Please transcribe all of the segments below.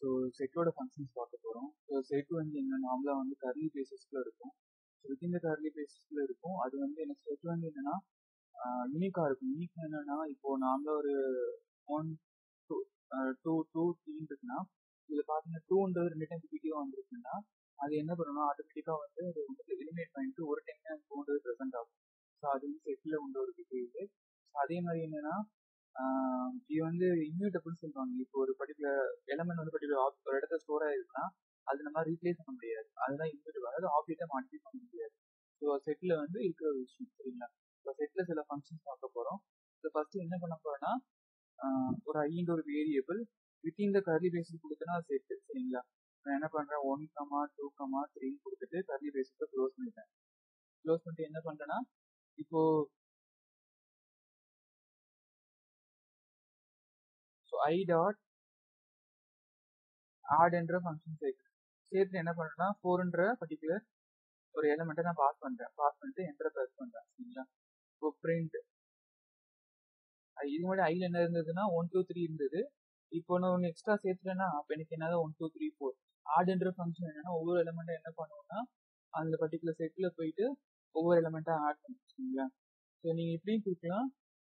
so செட்டோட functions பார்க்க போகிறோம் ஸோ செட் வந்து என்ன நார்மலாக வந்து கர்லி பேசிஸ்க்குள்ள இருக்கும் ஸோ வித்தின் த கர்லி பேசிஸ்க்குள்ள இருக்கும் அது வந்து எனக்கு செட் வந்து என்னன்னா யூனிக்காக இருக்கும் யூனிக் என்னன்னா இப்போ நார்மலாக ஒரு ஒன் டூ டூ டூ த்ரீன்னு இருக்குன்னா இதில் பார்த்தீங்கன்னா டூன்றது ரெண்டு டைம் ரிப்பீட்டிவாக வந்திருக்குன்னா அது என்ன பண்ணணும் ஆட்டோமேட்டிக்காக வந்து அது வந்து எலிமினேட் பண்ணிட்டு ஒரு டைம் தான் டூன்றது ப்ரெசென்ட் ஆகும் ஸோ அது வந்து செட்டில் உள்ள ஒரு பிஹேவியர் ஸோ அதே மாதிரி என்னன்னா இது வந்து இம்யூட்டபிள்னு சொல்லுவாங்க இப்போ ஒரு பர்டிகுலர் எலமெண்ட் வந்து பர்டிகுலர் ஒரு இடத்துல ஸ்டோர் ஆயிருக்குன்னா அது நம்ம ரீப்ளேஸ் பண்ண முடியாது அதுதான் இம்யூட்டபிள் அதாவது ஆப்ஜெக்டை மாடிஃபை பண்ண முடியாது ஸோ செட்டில் வந்து இருக்கிற ஒரு விஷயம் சரிங்களா ஸோ செட்டில் சில ஃபங்க்ஷன்ஸ் பார்க்க போகிறோம் ஸோ ஃபர்ஸ்ட் என்ன பண்ண போறோம்னா ஒரு ஐன்ற ஒரு variable within the curly braces கொடுத்தனா செட்டு சரிங்களா நான் என்ன பண்ணுறேன் one comma two comma three கொடுத்துட்டு கர்லி பேசிஸை க்ளோஸ் பண்ணிட்டேன் க்ளோஸ் பண்ணிட்டு என்ன பண்ணுறேன்னா இப்போ ஸோ ஐ டாட் ஆட்ன்ற ஃபங்க்ஷன் சேர்க்குறேன் சேர்த்து என்ன பண்ணுறேன்னா ஃபோர்ன்ற பர்டிகுலர் ஒரு எலிமெண்ட்டை நான் பாஸ் பண்ணுறேன் பாஸ் பண்ணிட்டு என்ட்ரை ப்ரெஸ் பண்ணுறேன் சரிங்களா இப்போ பிரிண்ட் இது முன்னாடி ஐல என்ன இருந்ததுன்னா ஒன் டூ த்ரீ இருந்தது இப்போ நான் ஒன்று எக்ஸ்ட்ரா சேர்த்துட்டேன்னா அப்போ எனக்கு என்னதான் ஒன் டூ த்ரீ ஃபோர் ஆடுன்ற ஃபங்க்ஷன் என்னன்னா ஒவ்வொரு எலிமெண்ட்டும் என்ன பண்ணுவோம்னா அந்த பர்டிகுலர் செட்டில் போயிட்டு ஒவ்வொரு எலிமெண்ட்டாக ஆட் பண்ணும் சரிங்களா ஸோ நீங்கள் இப்படியும் கொடுக்கலாம்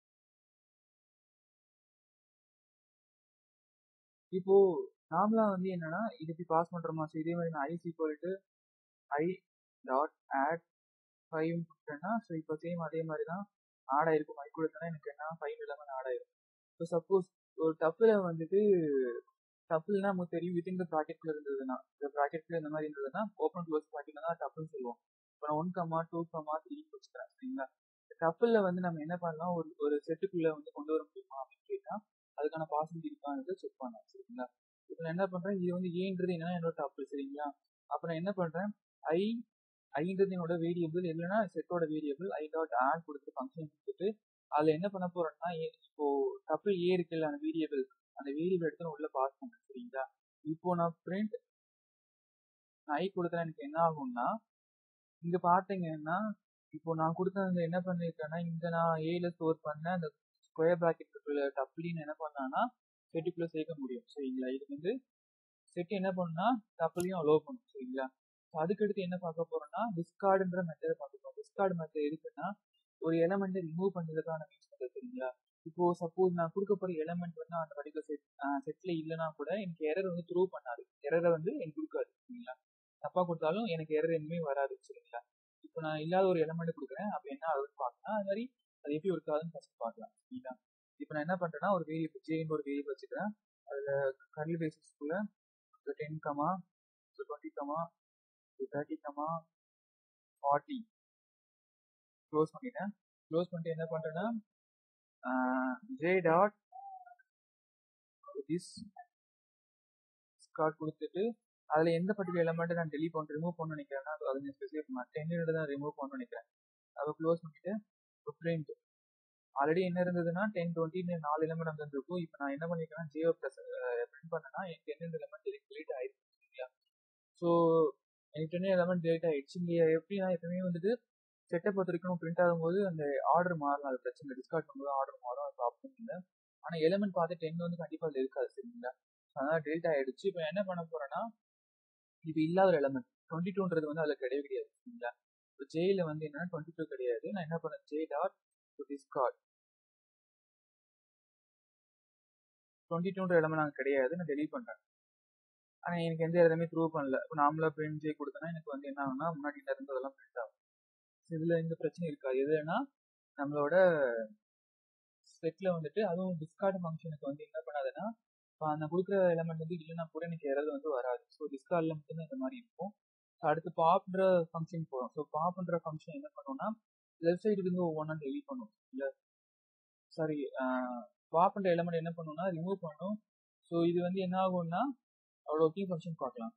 இப்போ நார்மலா வந்து என்னன்னா இது இப்படி பாஸ் பண்றோமா ஸோ இதே மாதிரி நான் ஐசி போயிட்டு ஐ டாட் ஆட் ஃபைவ் கொடுத்தேன்னா ஸோ இப்போ சேம் அதே மாதிரி தான் ஆட் ஆயிருக்கும் ஐ கொடுத்தேன்னா எனக்கு என்ன ஃபைவ் இல்லாமல் ஆட் ஆயிருக்கும் ஸோ சப்போஸ் ஒரு டப்பில் வந்துட்டு டப்புல்னா நமக்கு தெரியும் வித்தின் த ப்ராக்கெட்ல இருந்ததுன்னா இந்த ப்ராக்கெட்ல இந்த மாதிரி இருந்ததுன்னா ஓப்பன் க்ளோஸ் ப்ராக்கெட்ல தான் டப்புன்னு சொல்லுவோம் இப்போ நான் one comma two comma three வச்சுக்கிறேன் சரிங்களா டப்பில் வந்து நம்ம என்ன பண்ணலாம் ஒரு ஒரு செட்டுக்குள்ள வந்து கொண்டு வர முடியுமா அப்படின்னு கேட்டால் அதுக்கான பாசிபிலிட்டி இருக்கான்னு செக் பண்ணலாம் சரிங்களா இப்போ நான் என்ன பண்றேன் இது வந்து ஏன்றது என்னன்னா என்னோட டப்பு சரிங்களா அப்போ நான் என்ன பண்றேன் ஐ ஐன்றது என்னோட வேரியபிள் இல்லைன்னா செட்டோட வேரியபிள் ஐ டாட் ஆட் கொடுத்துட்டு ஃபங்க்ஷன் கொடுத்துட்டு அதில் என்ன பண்ண போறேன்னா இப்போ டப்பு ஏ இருக்குல்ல அந்த வேரியபிள் அந்த வேரியபிள் எடுத்து உள்ள பாஸ் பண்றேன் சரிங்களா இப்போ நான் பிரிண்ட் நான் ஐ கொடுத்தா எனக்கு என்ன ஆகும்னா இங்க பாத்தீங்கன்னா இப்போ நான் கொடுத்த என்ன பண்ணிருக்கேன்னா இங்க நான் ஏல ஸ்டோர் பண்ண அந்த ஸ்கொயர் ப்ராக்கெட்டுக்குள்ள டப்ளின்னு என்ன பண்ணான்னா செட்டுக்குள்ள சேர்க்க முடியும் சரிங்களா இது வந்து செட் என்ன பண்ணா டப்ளையும் அலோவ் பண்ணும் சரிங்களா அதுக்கடுத்து என்ன பார்க்க போறோம்னா டிஸ்கார்டுன்ற மெத்தட் பார்க்க போறோம் டிஸ்கார்டு மெத்தட் எதுக்குன்னா ஒரு எலமெண்ட்டை ரிமூவ் பண்ணுறதுக்கான மீன்ஸ் மெத்தட் சரிங்களா இப்போ சப்போஸ் நான் கொடுக்க போற எலமெண்ட் வந்து அந்த பர்டிகுலர் செட் செட்ல இல்லைன்னா கூட எனக்கு எரர் வந்து த்ரூ பண்ணாது எரரை வந்து எனக்கு கொடுக்காது சரிங்களா தப்பா கொடுத்தாலும் எனக்கு எரர் எதுவுமே வராது சரிங்களா இப்போ நான் இல்லாத ஒரு எலமெண்ட் கொடுக்குறேன் அப்போ என்ன ஆகுதுன்னு பார்க்கலாம் அது மாதிரி அது எப்படி ஒர்க் ஆகுதுன்னு ஃபர்ஸ்ட் பார்க்கலாம் சரிங்களா இப்போ நான் என்ன பண்றேன்னா ஒரு வேரியபிள் ஜேன்னு ஒரு வேரியபிள் வச்சுக்கிறேன் அதுல கர்லி பேசிஸ்க்குள்ள ten comma twenty comma thirty comma forty close பண்ணிட்டேன் க்ளோஸ் பண்ணிட்டு என்ன பண்றேன்னா ஜே டாட் திஸ் கார்டு கொடுத்துட்டு அதுல எந்த பர்டிகுலர் எலமெண்ட் நான் டெலிட் பண்ண ரிமூவ் பண்ண நினைக்கிறேன்னா அதை நான் ஸ்பெசிஃபை பண்ண டென் தான் ரிமூவ் பண்ண நினைக்கிறேன் அதை க்ளோஸ் பண்ணிட்டு பிரிண்ட் ஆல்ரெடி என்ன இருந்ததுன்னா டென் டுவெண்ட்டி நாலு எலிமெண்ட் வந்து இருக்கும் இப்போ நான் என்ன பண்ணிருக்கேன்னா ஜியோ ப்ளஸ் பிரிண்ட் பண்ணேன்னா எனக்கு டென் எலிமெண்ட் டெலிட் ஆயிடுச்சு சரிங்களா ஸோ எனக்கு டென் எலிமெண்ட் டெலிட் ஆயிடுச்சு இங்கே எப்படின்னா எப்பவுமே வந்துட்டு செட்டை பொறுத்த வரைக்கும் பிரிண்ட் ஆகும்போது அந்த ஆர்டர் மாறலாம் அது பிரச்சனை டிஸ்கார்ட் பண்ணும்போது ஆர்டர் மாறும் அது ஆப்ஷன் இல்லை ஆனால் எலிமெண்ட் பார்த்து டென் வந்து கண்டிப்பாக அது இருக்காது சரிங்களா அதனால டெலிட் ஆயிடுச்சு இப்போ என்ன பண்ண போறேன்னா இப்போ இல்லாத ஒரு எலமெண்ட் டுவெண்ட்டி டூன்றது வந்து அதில் கிடையவே கிடையாது சரிங்களா இப்போ ஜேயில் வந்து என்னன்னா டுவெண்ட்டி டூ கிடையாது நான் என்ன பண்ணேன் J dot to discard twenty டூன்ற எலமெண்ட் நாங்கள் கிடையாது நான் டெலிட் பண்ணுறேன் ஆனால் எனக்கு எந்த இடமே த்ரூ பண்ணல இப்போ நாமளா பிரிண்ட் ஜே கொடுத்தனா எனக்கு வந்து என்ன ஆகும்னா முன்னாடி என்ன இருந்ததெல்லாம் பிரிண்ட் ஆகும் இதில் எந்த பிரச்சனையும் இருக்காது எதுனா நம்மளோட செட்டில் வந்துட்டு அதுவும் டிஸ்கார்ட் ஃபங்க்ஷனுக்கு வந்து என்ன பண்ணாதுன்னா இப்போ அந்த கொடுக்குற எலமெண்ட் வந்து இல்லைன்னா கூட எனக்கு எரர் வந்து வராது ஸோ டிஸ்கார்டில் மட்டும்தான் இந்த மாதிரி இருக்கும் ஸோ அடுத்து பாப்ன்ற ஃபங்க்ஷன் போகிறோம் ஸோ பாப்ன்ற ஃபங்க்ஷன் என்ன பண்ணுவோம்னா லெஃப்ட் சைடு இருந்து ஒவ்வொன்றா டெலிட் பண்ணும் இல்லை சாரி பாப்ன்ற எலமெண்ட் என்ன பண்ணுவோம்னா ரிமூவ் பண்ணும் ஸோ இது வந்து என்ன ஆகும்னா அவ்வளோ ஒர்க்கிங் ஃபங்க்ஷன் பார்க்கலாம்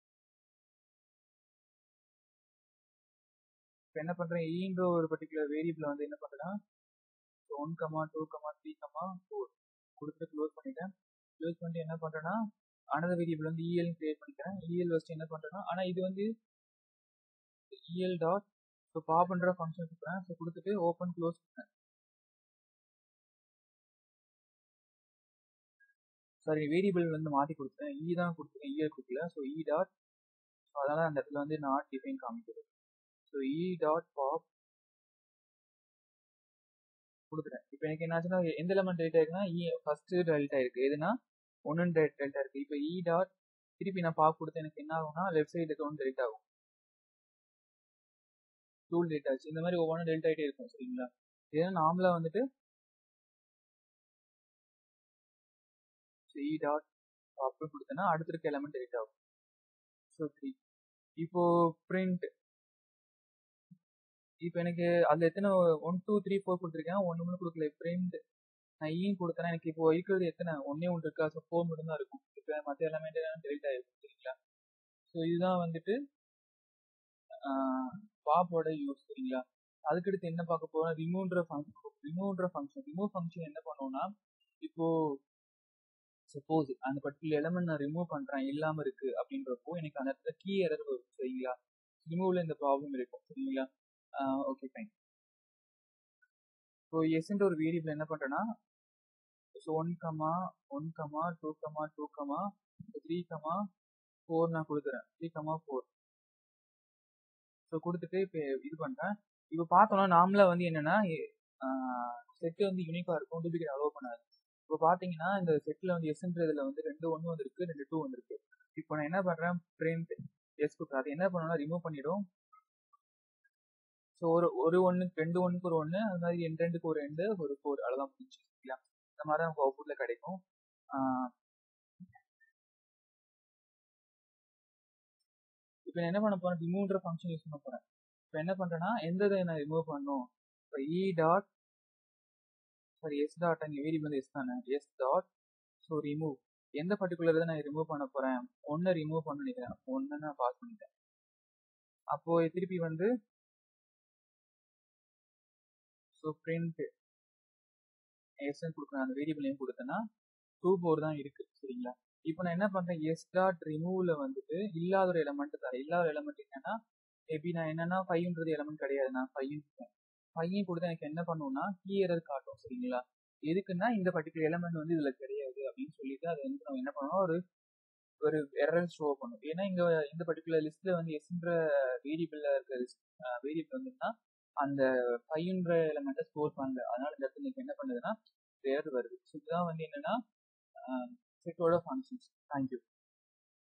இப்போ என்ன பண்ணுறேன் ஈன்ற ஒரு பர்டிகுலர் வேரியபிள் வந்து என்ன பண்ணுறேன்னா one comma two comma three comma four கொடுத்துட்டு க்ளோஸ் பண்ணிட்டேன் க்ளோஸ் பண்ணிட்டு என்ன பண்ணுறேன்னா அனதர் வேரியபிள் வந்து இஎல் கிரியேட் பண்ணிக்கிறேன் இஎல் வச்சு என்ன பண்ணுறேன்னா ஆனால் இது வந்து இஎல் டாட் ஸோ பாப்ன்ற ஃபங்க்ஷன் கொடுக்குறேன் ஸோ கொடுத்துட்டு ஓப்பன் க்ளோஸ் பண்ணேன் சாரி வேரியபிள் வந்து மாற்றி கொடுத்தேன் இ தான் கொடுத்துருக்கேன் இயர் கொடுக்கல ஸோ இ டாட் ஸோ அதனால் அந்த இடத்துல வந்து நாட் டிஃபைன் காமிக்குது ஸோ இ டாட் பாப் கொடுக்குறேன் இப்போ எனக்கு என்னாச்சுன்னா எந்த எலமெண்ட் டெல்டா இருக்குன்னா இ ஃபர்ஸ்ட் டெல்டா இருக்கு எதுனா ஒன்னு டெல்டா இருக்கு இப்போ இ டாட் திருப்பி நான் பாப் கொடுத்து எனக்கு என்ன ஆகும்னா லெஃப்ட் சைடு இருக்க ஒன்று டெல்டா ஆகும் டூல் டெல்டா ஆச்சு இந்த மாதிரி ஒவ்வொன்றும் டெல்டா ஆகிட்டே இருக்கும் சரிங்களா இதெல்லாம் நார்மலாக வந்துட்டு இ டாட் பாப் கொடுத்தேன்னா அடுத்த இருக்க எலமெண்ட் டெல்டா ஆகும் ஸோ த்ரீ இப்போ பிரிண்ட் இப்போ எனக்கு அதில் எத்தனை ஒன் டூ த்ரீ ஃபோர் கொடுத்துருக்கேன் ஒன்று ஒன்று கொடுக்கல பிரிண்ட் நான் ஈன் கொடுத்தேன்னா எனக்கு இப்போ இருக்கிறது எத்தனை ஒன்னே ஒன்று இருக்கா ஸோ ஃபோர் மட்டும் தான் இருக்கும் இப்போ மற்ற எல்லாமே டெலிட் ஆகிருக்கும் சரிங்களா ஸோ இதுதான் வந்துட்டு பாப்போட யூஸ் சரிங்களா அதுக்கடுத்து என்ன பார்க்க போறோம் ரிமூவ்ன்ற ஃபங்க்ஷன் ரிமூவ்ன்ற ஃபங்க்ஷன் ரிமூவ் ஃபங்க்ஷன் என்ன பண்ணுவோம்னா இப்போ சப்போஸ் அந்த பர்டிகுலர் எலமெண்ட் நான் ரிமூவ் பண்றேன் இல்லாம இருக்கு அப்படின்றப்போ எனக்கு அந்த இடத்துல கீ எரர் வரும் சரிங்களா ரிமூவ்ல இந்த ப்ராப்ளம் இருக்கும் சரிங்களா ஓகே ஃபைன் ஸோ எஸ்ன்ற ஒரு வேரியபிள் என்ன பண்றேன்னா so one comma one comma two comma two comma three comma four நான் கொடுக்குறேன் த்ரீ கமா ஃபோர் ஸோ கொடுத்துட்டு இப்போ இது பண்ணுறேன் இப்போ பார்த்தோம்னா நார்மலாக வந்து என்னன்னா செட்டு வந்து யூனிக்காக இருக்கும் டூப்ளிகேட் அலோவ் பண்ணாது இப்போ பார்த்தீங்கன்னா இந்த செட்டில் வந்து எஸ்ன்றதுல வந்து ரெண்டு ஒன்று வந்திருக்கு ரெண்டு டூ வந்திருக்கு இப்போ நான் என்ன பண்ணுறேன் பிரிண்ட் எஸ் கொடுக்குறேன் அது என்ன பண்ணணும்னா ரிமூவ் பண்ணிடும் ஸோ ஒரு ஒரு ஒன்றுக்கு ரெண்டு ஒன்றுக்கு ஒரு ஒன்று அது மாதிரி ரெண்டு ரெண்டுக்கு ஒரு ரெண்டு ஒரு ஃபோர் அவ்வளோதான் முடிஞ்சு சரிங்களா இந்த மாதிரி நமக்கு அவுட்புட்டில் கிடைக்கும் இப்போ என்ன பண்ண போறேன் ரிமூவ்ன்ற ஃபங்க்ஷன் யூஸ் பண்ண போறேன் இப்போ என்ன பண்றேன்னா எந்த இதை நான் ரிமூவ் பண்ணும் இப்போ E dot sorry S dot அங்கே வேரியபிள் வந்து எஸ் தானே எஸ் டாட் ஸோ ரிமூவ் எந்த பர்டிகுலர் இதை நான் ரிமூவ் பண்ண போறேன் ஒன்றை ரிமூவ் பண்ண நினைக்கிறேன் ஒன்று நான் பாஸ் பண்ணிட்டேன் அப்போ திருப்பி வந்து ஸோ பிரிண்ட் எஸ்ன்னு கொடுக்குறேன் அந்த வேரியபிள் நேம் கொடுத்தேன்னா டூ ஃபோர் தான் இருக்கு சரிங்களா இப்போ நான் என்ன பண்றேன் எஸ் டாட் ரிமூவ்ல வந்துட்டு இல்லாத ஒரு எலமெண்ட் தரேன் இல்லாத எலமெண்ட் என்னன்னா மேபி நான் என்னன்னா ஃபைவ்ன்றது எலமெண்ட் கிடையாது நான் ஃபைவ் ஃபைவ் கொடுத்து எனக்கு என்ன பண்ணுவோம்னா கீ எரர் காட்டும் சரிங்களா எதுக்குன்னா இந்த பர்டிகுலர் எலமெண்ட் வந்து இதுல கிடையாது அப்படின்னு சொல்லிட்டு அதை வந்து நம்ம என்ன பண்ணணும் ஒரு ஒரு எரர் ஷோ பண்ணும் ஏன்னா இங்க இந்த பர்டிகுலர் லிஸ்ட்ல வந்து எஸ்ன்ற வேரியபிள்ல இருக்க வேரியபிள் வந்துன்னா அந்த ஃபைவ்ன்ற எலமெண்ட்டை ஸ்டோர் பண்ணல அதனால இந்த இடத்துல எனக்கு என்ன பண்ணுதுன்னா எரர் வருது ஸோ இதுதான் வந்து என்னன்னா செட்டோட ஃபங்க்ஷன்ஸ் தேங்க்யூ